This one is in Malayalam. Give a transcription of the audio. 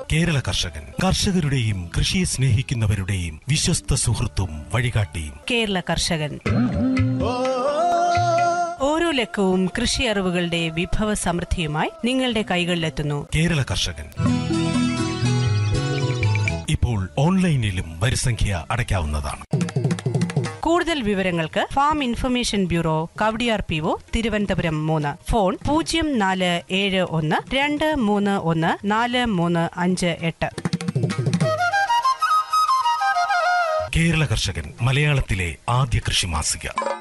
കേരള കർഷകൻ കർഷകരുടെയും കൃഷിയെ സ്നേഹിക്കുന്നവരുടെയും വിശ്വസ്ത സുഹൃത്തും വഴികാട്ടിയും കേരള കർഷകൻ ഓരോ ലക്കവും കൃഷി അറിവുകളുടെ വിഭവ സമൃദ്ധിയുമായി നിങ്ങളുടെ കൈകളിലെത്തുന്നു കേരള കർഷകൻ ഇപ്പോൾ ഓൺലൈനിലും വരിസംഖ്യ അടയ്ക്കാവുന്നതാണ് കൂടുതൽ വിവരങ്ങൾക്ക് farm information bureau Kowdiar P O Thiruvananthapuram മൂന്ന് ഫോൺ പൂജ്യം നാല് ഏഴ് ഒന്ന് രണ്ട് മൂന്ന് ഒന്ന് നാല് മൂന്ന് അഞ്ച് എട്ട് കേരള കർഷകൻ മലയാളത്തിലെ ആദ്യ കൃഷി മാസിക